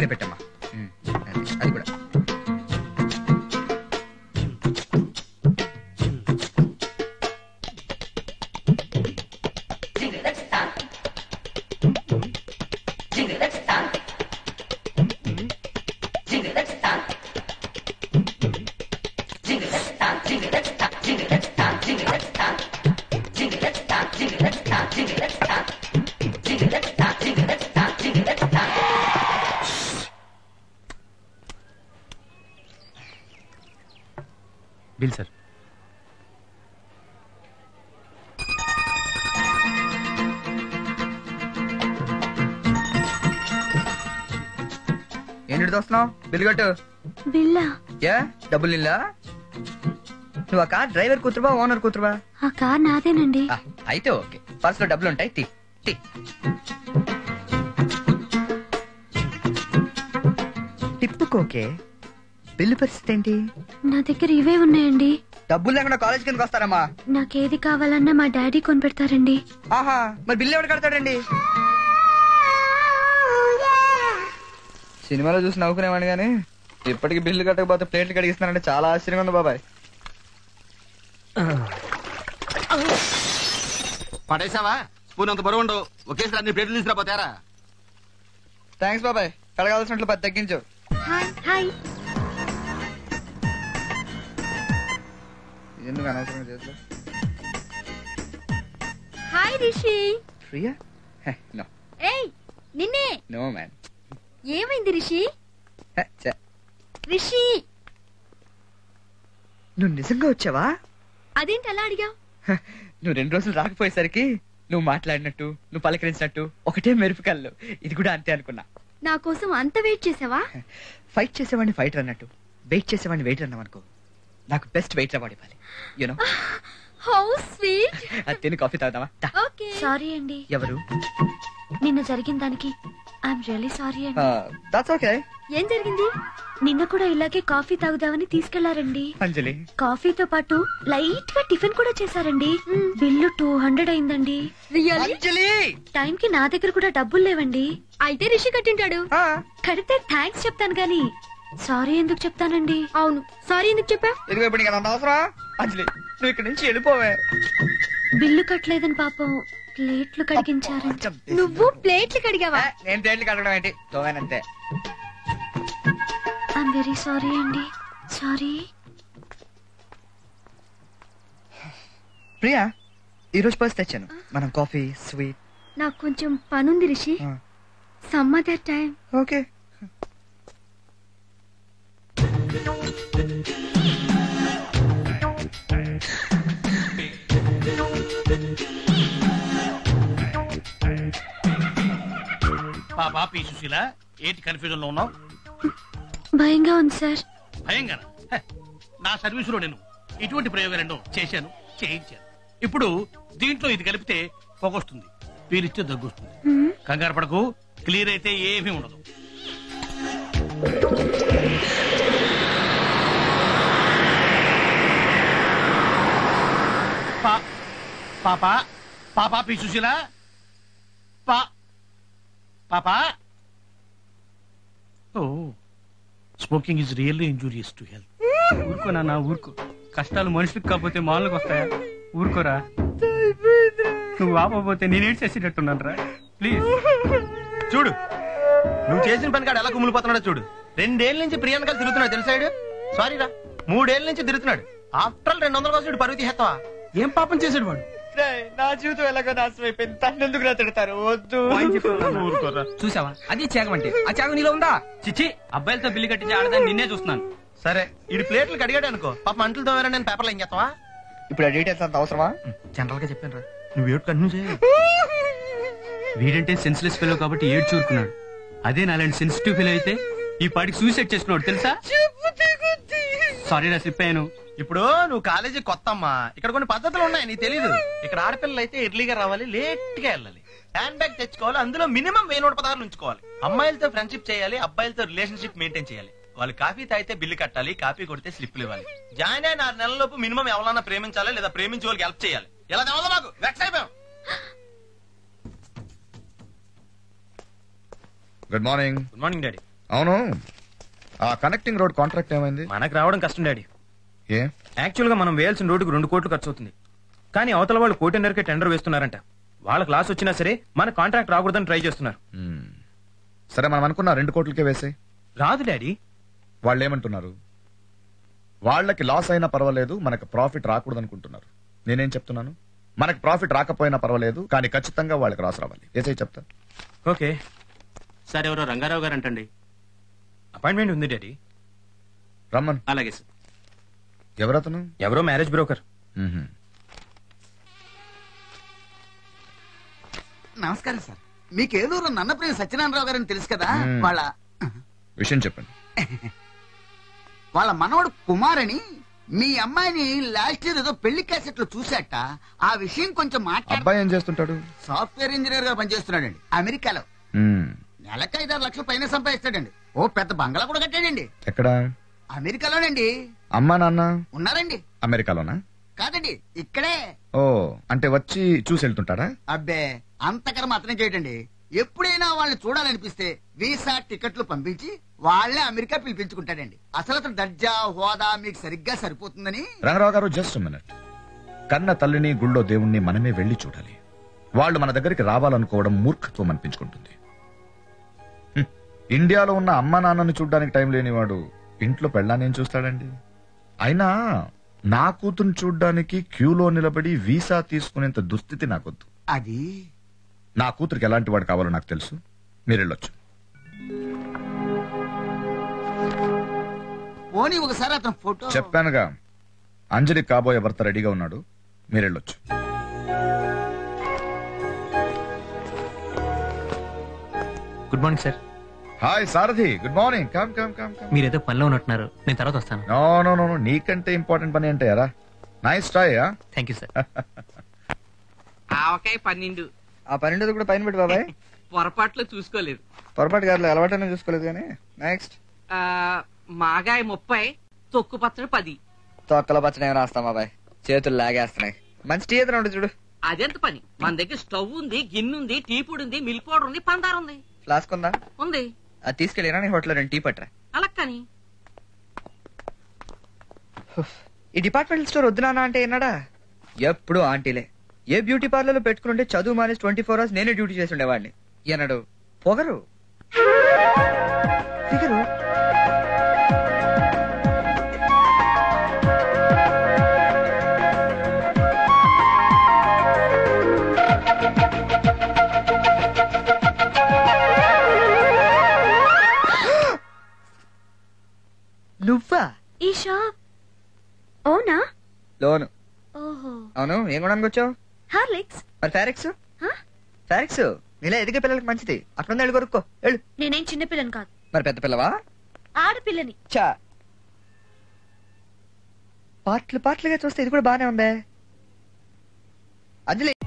ఇక్కడ పెట్టమ్మా ఉమ్, అది అది కూడా బిల్ సార్ ఏంటి వస్తున్నావు బిల్లు కట్టు బిల్లా యా డబ్బులు నిల్లా నువ్వు ఆ కార్ డ్రైవర్ కూతురువా ఓనర్ కూతురువా ఆ కార్ నాదేనండి ఆ, అయితే ఓకే పర్స్ లో డబ్బులు ఉంటాయి తి తి టిప్పుకోకే బిల్లు పరిస్థితి ఏంటి నా దగ్గర ఇవే ఉన్నాయండి డబ్బులు లేకుండా కాలేజ్ కిందకి వస్తారమ్మా నాకేది కావాలన్నా మా డాడీ కొనిపెడతారండి ఆహా మరి బిల్లు ఎవరు కడతాడండి సినిమాలో చూసి నవ్వుకునేవాడిని కానీ ఇప్పటికి బిల్లు కట్టకపోతే ప్లేట్లు కడిగిస్తున్నారంటే చాలా ఆశ్చర్యంగా ఉంది బాబాయ్ పడేసావా స్పూన్ అంత బరువు ఉండవు ఒకేసారి అన్ని ప్లేట్లు తీసుకురాపోతారా థ్యాంక్స్ బాబాయ్ కడగాల్సినట్లు పది తగ్గించు హాయ్ హాయ్ ఎందుకు అనవసరంగా చేతులు హాయ్ రిషి ప్రియా నో ఏయ్ నిన్నే నో మ్యాన్ ఏమైంది రిషి రిషి నువ్వు నిజంగా వచ్చావా అదేంటి అలా అడిగావు హ, నువ్వు రెండు రోజులు రాకపోయేసరికి నువ్వు మాట్లాడినట్టు నువ్వు పలకరించినట్టు ఒకటే మెరుపు కళ్ళు ఇది కూడా అంతే అనుకున్నా నా కోసం అంత వెయిట్ చేసావా ఫైట్ చేసేవాడిని ఫైటర్ అన్నట్టు వెయిట్ చేసేవాడిని వెయిటర్ అన్నాం అనుకో నాకు బెస్ట్ వెయిటర్ అవార్డు ఇవ్వాలి యూనో హౌ స్వీట్ అది తిని కాఫీ తాగుదామా దా. ఓకే సారీ అండి ఎవరు నిన్న జరిగిన దానికి ఐఎమ్ రియలీ సారీ అండి దాట్స్ ఓకే ఏం జరిగింది నిన్న కూడా ఇలాగే కాఫీ తాగుదామని తీసుకెళ్లారండి అంజలి కాఫీతో పాటు లైట్ గా టిఫిన్ కూడా చేశారండి బిల్లు టూ హండ్రెడ్ అయిందండి అంజలి టైం కి నా దగ్గర కూడా డబ్బులు లేవండి అయితే రిషి కట్టింటాడు ఆ, కడితే థ్యాంక్స్ చెప్తాను గాని సారీ ఎందుకు చెప్తానండి అవును సారీ ఎందుకు చెప్పా ఇదిగో ఇప్పుడు నీకు అంత అవసరం అంజలి నువ్వు ఇక్కడి నుంచి వెళ్ళిపోవే బిల్లు కట్టలేదని పాపం ప్లేట్లు కడిగించారు కొంచెం నువ్వు ప్లేట్లు కడిగావా ఏ, నేను ప్లేట్లు కడగడం ఏంటి తోవేనంతే ఐఎమ్ వెరీ సారీ అండి సారీ ప్రియా ఈ రోజు పర్స్ తెచ్చాను మనం కాఫీ స్వీట్ నాకు కొంచెం పనుంది Rishi some other time okay పాపా పి సుశీల ఏంటి కన్ఫ్యూజన్ లో ఉన్నావు భయంగా ఉంది సార్ భయంగా నా సర్వీసులో నేను ఇటువంటి ప్రయోగాలు ఎన్నో చేశాను చేయించాను ఇప్పుడు దీంట్లో ఇది కలిపితే పొగొస్తుంది పీరిస్తే దగ్గొస్తుంది హ్మ్? కంగారు పడకు క్లియర్ అయితే ఏమీ ఉండదు పా- పాపా పాపా పి సుశీల పా పాపా oh smoking is really injurious to health ఊరుకో నాన్న ఊరుకో కష్టాలు మనుషులకు కాకపోతే మాలకు వస్తాయా ఊరుకోరా నువ్వు ఆపపోతే నేను ఏడ్చేసేటట్టున్నాను రా ప్లీజ్ చూడు నువ్వు చేసిన పని కాడు ఎలా కుమిలిపోతున్నాడో చూడు రెండేళ్ల నుంచి ప్రియాంకలు తిరుగుతున్నాడు తెలుసాడు సారీ రా మూడేళ్ల నుంచి తిరుగుతున్నాడు ఆఫ్టర్ ఆల్ రెండు వందల కోసం వీడు పరుగు తీసేస్తావా ఏం పాపం చేశాడు వాడు నా జీవితం ఎలాగో నాశనం అయిపోయింది తను ఎందుకు నా తిడతారు వద్దు ఊరుకోరా చూసావా అది త్యాగం అంటే ఆ త్యాగం నీలో ఉందా చిచ్చి అబ్బాయిలతో బిల్లు కట్టించి ఆడదాన్ని నిన్నే చూస్తున్నాను సరే ఇది ప్లేట్లు కడిగాడు అనుకో పాప మంటలు తోమారా నేను పేపర్లో ఏం చేస్తావా ఇప్పుడు ఆ డీటెయిల్స్ అంత అవసరమా జనరల్ గా చెప్పాను రా నువ్వు ఏడు కంటిన్యూ చేయి వీడంటే సెన్స్లెస్ ఫెలో కాబట్టి ఏడు చూరుకున్నాడు అదే నాలాంటి సెన్సిటివ్ ఫెలో అయితే ఈ పాటికి సూసైడ్ చేసుకున్నాడు తెలుసా సారీ రా స్లిప్ అయ్యాను ఇప్పుడు నువ్వు కాలేజీ కొత్త అమ్మా ఇక్కడ కొన్ని పద్ధతులు ఉన్నాయి నీకు తెలీదు ఇక్కడ ఆడపిల్లలు అయితే ఎర్లీగా రావాలి లేట్ గా వెళ్ళాలి హ్యాండ్ బ్యాగ్ తెచ్చుకోవాలి అందులో మినిమం వెయ్యి నూట పదహారులు ఉంచుకోవాలి అమ్మాయిలతో ఫ్రెండ్షిప్ చేయాలి అబ్బాయిలతో రిలేషన్షిప్ మెయింటైన్ చేయాలి వాళ్ళు కాఫీ తాగితే బిల్లు కట్టాలి కాఫీ కొడితే స్లిప్లు ఇవ్వాలి జాయిన్ అయిన ఆరు నెలలలోపు మినిమం ఎవరన్నా ప్రేమించాలి లేదా ప్రేమించే వాళ్ళకి హెల్ప్ చేయాలి ఎలా తెవదా మాకు వెక్స్ అయిపోయాం good morning good morning daddy అవును ఆ కనెక్టింగ్ రోడ్ కాంట్రాక్ట్ ఏమైంది మనకు రావడం కష్టం డాడీ ఏ యాక్చువల్ గా మనం వేయాల్సిన రోడ్డుకు రెండు కోట్లు ఖర్చు అవుతుంది కానీ అవతల వాళ్ళు కోటిన్నరకే టెండర్ వేస్తున్నారంట వాళ్ళ క్లాస్ వచ్చినా సరే మన కాంట్రాక్ట్ రాకూడదని ట్రై చేస్తున్నారు మ్మ్. సరే మనం అనుకున్న రెండు కోట్లకే వేసాయి రాదు డాడీ వాళ్ళు ఏమంటున్నారు వాళ్ళకి లాస్ అయినా పర్వాలేదు మనకు ప్రాఫిట్ రాకూడదు అనుకుంటున్నారు నేనేం చెప్తున్నాను మనకు ప్రాఫిట్ రాకపోయినా పర్వాలేదు కానీ ఖచ్చితంగా వాళ్ళకి రాసి రావాలి ఏసై చెప్తా ఓకే సార్ ఎవరో రంగారావు గారు అంటండి అపాయింట్మెంట్ ఉంది డాడీ రమ్మన్ అలాగే సార్ ఎవరతను ఎవరో మ్యారేజ్ బ్రోకర్ మ్మ్హ. నమస్కారం సార్ మీకు ఏలూరు నన్నప్రియ సత్యనారాయణరావు గారని తెలుసు కదా మ్మ్. వాళ్ళ విషయం చెప్పండి వాళ్ళ మనవడు కుమార్ అని మీ అమ్మాయిని లాస్ట్ ఇయర్ ఏదో పెళ్లి క్యాసెట్ లో చూశాట ఆ విషయం కొంచెం మాట్లాడ అబ్బాయి ఏం చేస్తుంటాడు సాఫ్ట్వేర్ ఇంజనీర్ గా పనిచేస్తున్నాడండి అమెరికాలో మ్మ్. నెలకు ఐదారు లక్షల పైన సంపాదిస్తాడండి ఓ పెద్ద బంగళా కూడా కట్టాడండి ఎక్కడ అమెరికాలోనండి అమ్మా నాన్న ఉన్నారండి అమెరికాలోనా కాదండి ఇక్కడే ఓ అంటే వచ్చి చూసి వెళ్తుంటాడా అబ్బే అంతకర మాత్రం చేయటండి ఎప్పుడైనా వాళ్ళని చూడాలనిపిస్తే వీసా టికెట్లు పంపించి వాళ్ళే అమెరికా పిలిపించుకుంటాడండి అసలు అతను దర్జా హోదా మీకు సరిగ్గా సరిపోతుందని రంగరావు గారు జస్ట్ మినిట్ కన్న తల్లిని గుళ్ళో దేవుణ్ణి మనమే వెళ్లి చూడాలి వాళ్ళు మన దగ్గరికి రావాలనుకోవడం మూర్ఖత్వం అనిపించుకుంటుంది హ్మ్. ఇండియాలో ఉన్న అమ్మ నాన్నను చూడడానికి టైం లేనివాడు ఇంట్లో పెళ్ళానేం చూస్తాడండి అయినా నా కూతురు చూడ్డానికి క్యూలో నిలబడి వీసా తీసుకునేంత దుస్థితి నాకొద్దు అది నా కూతురికి ఎలాంటి వాడు కావాలో నాకు తెలుసు మీరు వెళ్ళొచ్చు పోనీ ఒకసారి అతను ఫోటో చెప్పానుగా అంజలి కాబోయే భర్త రెడీగా ఉన్నాడు మీరు వెళ్ళొచ్చు good morning sir hi Sarathi good morning come come come come మీరు ఏదో పనిలో ఉన్నట్టున్నారు నేను తర్వాత వస్తాను నో నో నో నో నీకంటే ఇంపార్టెంట్ పని ఏంటి యారా nice try thank you sir ఆవకాయ పన్నెండు ఆ పన్నెండు కూడా పైన పెట్టి బాబాయ్ పొరపాట్లు చూసుకోలేదు పొరపాటు గారు అలవాటైనా చూసుకోలేదు కానీ నెక్స్ట్ ఆ, మాగాయ ముప్పై తొక్కు పచ్చడి పది తొక్కల పచ్చడి ఏం రాస్తాం బాబాయ్ చేతులు లాగేస్తున్నాయి మంచి టీ ఎదురు ఉంటుంది చూడు అదెంత పని మన దగ్గర స్టవ్ ఉంది గిన్నె ఉంది టీ పొడి ఉంది మిల్క్ పౌడర్ ఉంది పందారు ఉంది ఫ్లాస్క్ ఉందా ఉంది అది తీసుకెళ్ళినా నీ హోటల్ రెండు టీ పట్టరా అలా కానీ ఈ డిపార్ట్మెంటల్ స్టోర్ వద్దునా అంటే ఏనాడా ఎప్పుడు ఆంటీలే ఏ బ్యూటీ పార్లర్ లో పెట్టుకుంటే చదువు మానేసి ట్వంటీ ఫోర్ అవర్స్ నేనే డ్యూటీ చేసి ఉండేవాడిని ఏనాడు పొగరు ఫిగరు నువ్వా ఈ షాప్ అవునా లోను ఓహో అవును ఏం కొనడానికి వచ్చావు హార్లిక్స్ మరి ఫారెక్స్ హ? ఫారెక్స్ ఇలా ఎదిగే పిల్లలకి మంచిది అక్కడ వెళ్ళి కొనుక్కో వెళ్ళు నేనేం చిన్నపిల్లని కాదు మరి పెద్ద పిల్లవా ఆడపిల్లని చా పాటలు పాటలుగా చూస్తే ఇది కూడా బానే ఉందే అంజలి